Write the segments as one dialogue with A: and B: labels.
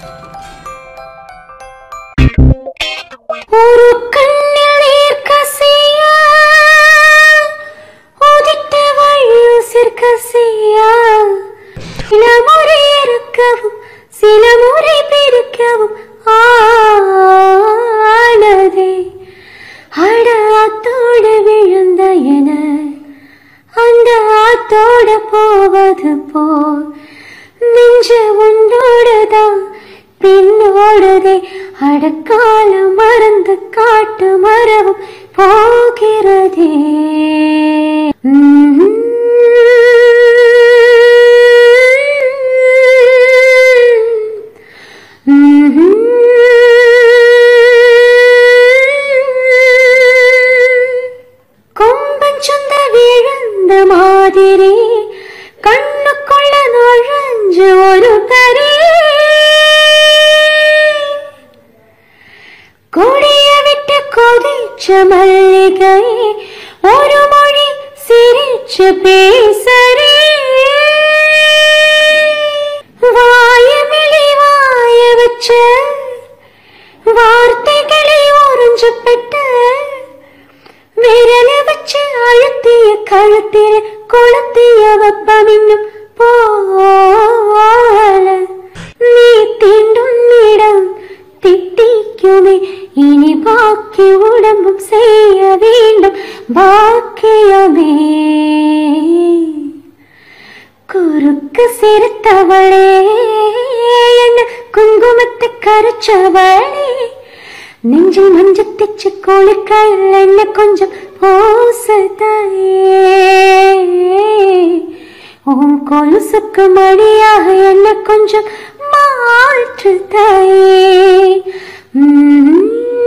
A: ஒரு கண்ணில் நீர்க்கசிய உதித்த வழியில் சிற்கசிய சில முறை இருக்கவும் சில முறை பிரிக்கவும் ஆனதே அட ஆத்தோடு விழுந்த என அந்த ஆத்தோட போவது போல் நெஞ்ச உண்டோடுதான் பின்னோடுதே அடக்கால மறந்து காட்டு மரவும் போகிறதே உம். கொம்பஞ்சொந்த விழுந்த மாதிரி கண்ணுக்குள்ள நுழைஞ்சு ஒரு கரே கொடிய விட்டு கொதிச்ச மல்லிகை ஒரு மொழி சிரிச்சு பேசறே வாயமிழி வாய வச்ச வார்த்தைகளை உறிஞ்சு பெற்ற விரல வச்சு அழுத்திய கழுத்திர கொளுத்திய வெப்பம் இன்னும் போல நீ தீண்டும் இடம் திட்டிக்குமே இனி பாக்கி உடம்பும் செய்ய வேண்டும் பாக்கியமே குறுக்கு சிரித்தவளே என்ன குங்குமத்தை கரைச்சவளே நெஞ்சில் மஞ்ச திச்சு கோழிக்காயில் என்ன கொஞ்சம் பூசுதையே உன் கொலுசுக்கு மடியாக என்ன கொஞ்சம் மாற்றுதையே உம்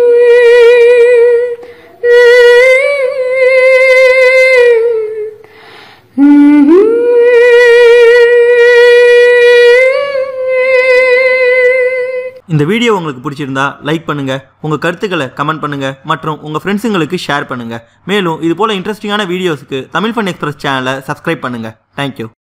B: இந்த வீடியோ உங்களுக்கு பிடிச்சிருந்தா லைக் பண்ணுங்க உங்க கருத்துக்களை கமெண்ட் பண்ணுங்க மற்றும் உங்க ஃப்ரெண்ட்ஸுங்களுக்கு ஷேர் பண்ணுங்க மேலும் இது போல இன்ட்ரெஸ்டிங்கான வீடியோஸ்க்கு தமிழ் ஃபன் எக்ஸ்பிரஸ் சேனலை சப்ஸ்கிரைப் பண்ணுங்க தேங்க்யூ